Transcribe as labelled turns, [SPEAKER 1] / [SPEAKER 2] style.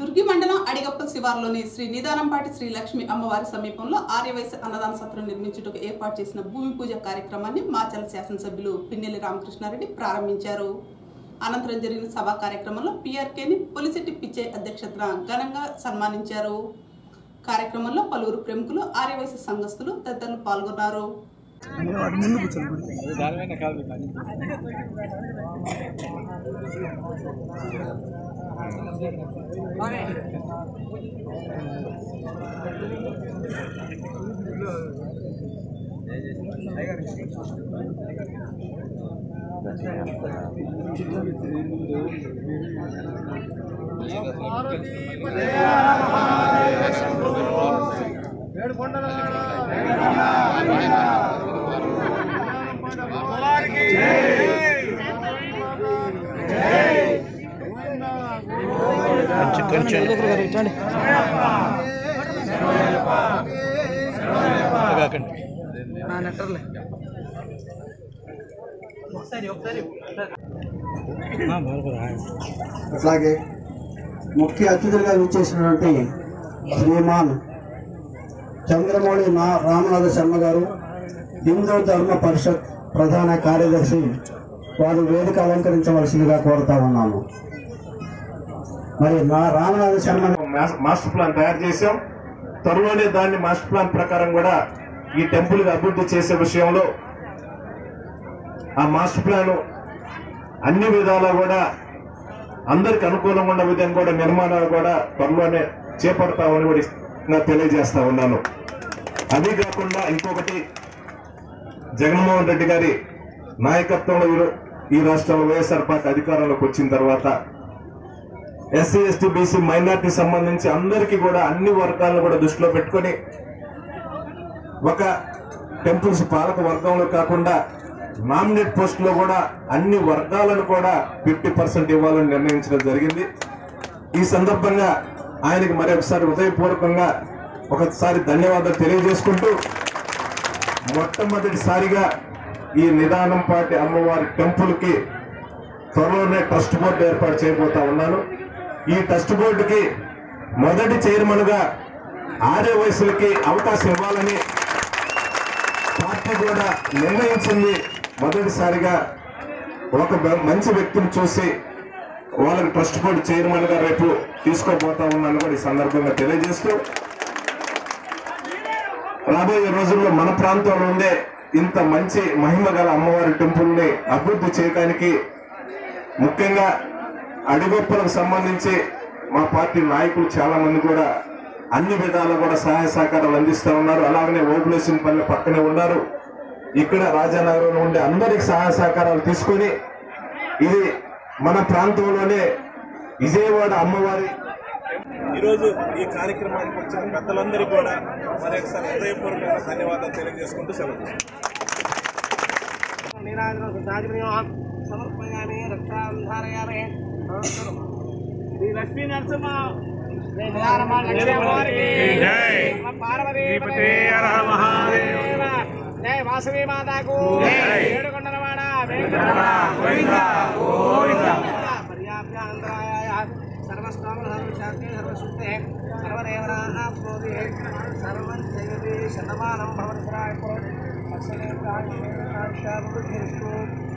[SPEAKER 1] దుర్గి మండలం అడిగప్ప శివారులోని శ్రీ నిదానంపాటి శ్రీ లక్ష్మి అమ్మవారి సమీపంలో ఆర్యవైశ్య అన్నదాన సత్రం నిర్మించుటకు ఏర్పాటు చేసిన భూమి పూజ కార్యక్రమాన్ని మాచల శాసనసభ్యులు పిన్నెల్లి రామకృష్ణారెడ్డి ప్రారంభించారు అనంతరం జరిగిన సభా కార్యక్రమంలో పీఆర్కేని పొలిశెట్టి పిచ్చే అధ్యక్షతన ఘనంగా సన్మానించారు కార్యక్రమంలో పలువురు ప్రముఖులు ఆర్యవైశ్య సంఘస్థులు తదితరులు పాల్గొన్నారు
[SPEAKER 2] కొంచెం కూర్చోండి కాకండి
[SPEAKER 3] అట్లాగే ముఖ్య అతిథులుగా విచ్చేసినటువంటి శ్రీమాన్ చంద్రమౌళి నా రామనాథ శర్మ గారు హిందూ ధర్మ పరిషత్ ప్రధాన కార్యదర్శి వారు వేదిక అలంకరించవలసిందిగా కోరుతా ఉన్నాము మరి నా Ramanatha Sharma
[SPEAKER 4] master- master plan తయారు చేశాం త్వరలోనే దాన్ని మాస్టర్ ప్లాన్ ప్రకారం కూడా ఈ టెంపుల్ అభివృద్ధి చేసే విషయంలో ఆ మాస్టర్ ప్లాన్ అన్ని విధాలా కూడా అందరికి అనుకూలంగా ఉన్న విధంగా కూడా నిర్మాణాలు కూడా త్వరలోనే చేపడతామని కూడా నేను తెలియజేస్తా ఉన్నాను అది కాకుండా ఇంకొకటి జగన్మోహన్ రెడ్డి గారి నాయకత్వంలో ఈ- ఈ రాష్ట్రంలో వైఎస్ఆర్ పార్టీ అధికారంలోకి వచ్చిన తర్వాత ఎస్సీ ఎస్టీ బీసీ మైనార్టీ సంబంధించి అందరికీ కూడా అన్ని వర్గాలను కూడా దృష్టిలో పెట్టుకొని ఒక టెంపుల్స్ పాలక వర్గంలో కాకుండా నామినేట్ పోస్టులో కూడా అన్ని వర్గాలను కూడా ఫిఫ్టీ పర్సెంట్ ఇవ్వాలని నిర్ణయించడం జరిగింది ఈ సందర్భంగా ఆయనకి మరొకసారి హృదయపూర్వకంగా ఒకసారి ధన్యవాదాలు తెలియజేసుకుంటూ మొట్టమొదటిసారిగా ఈ నిదానం పాటి అమ్మవారి టెంపుల్ కి త్వరలోనే ట్రస్ట్ బోర్డు ఏర్పాటు చేయబోతా ఉన్నాను ఈ ట్రస్ట్ బోర్డుకి మొదటి చైర్మన్ గా ఆర్య వయసులకి అవకాశం ఇవ్వాలని పార్టీ కూడా నిర్ణయించింది మొదటిసారిగా ఒక బ- మంచి వ్యక్తిని చూసి వాళ్ళకి ట్రస్ట్ బోర్డు చైర్మన్ గా రేపు తీసుకోబోతా ఉన్నాను కూడా ఈ సందర్భంగా తెలియజేస్తూ రాబోయే రోజుల్లో మన ప్రాంతంలో ఉండే ఇంత మంచి మహిమ గల అమ్మవారి టెంపుల్ ని అభివృద్ధి చేయడానికి ముఖ్యంగా అడిగొప్పలకు సంబంధించి మా పార్టీ నాయకులు చాలా మంది కూడా అన్ని విధాలు కూడా సహాయ సహకారాలు అందిస్తూ ఉన్నారు అలాగనే ఓపులేసిన పల్లె పక్కనే ఉన్నారు ఇక్కడ రాజానగరంలో ఉండే అందరికి సహాయ సహకారాలు తీసుకొని ఇది మన ప్రాంతంలోనే విజయవాడ అమ్మవారి ఈరోజు ఈ కార్యక్రమానికి వచ్చిన పెద్దలందరికీ కూడా మరొకసారి హృదయపూర్వక ధన్యవాదాలు తెలియజేసుకుంటూ సెలవు
[SPEAKER 5] సమర్పయామి రక్షాం ధారయామి శ్రీ లక్ష్మీ నరసింహ పార్వతీ జై వాసవి మాతాకు ఏడుకొండలవాడ పర్యాప్యాంధ్రాయ సర్వస్వామశాంతి సర్వశుద్ధే సర్వదేవరాప్నోతి సర్వం జయతి శతమానం భవతి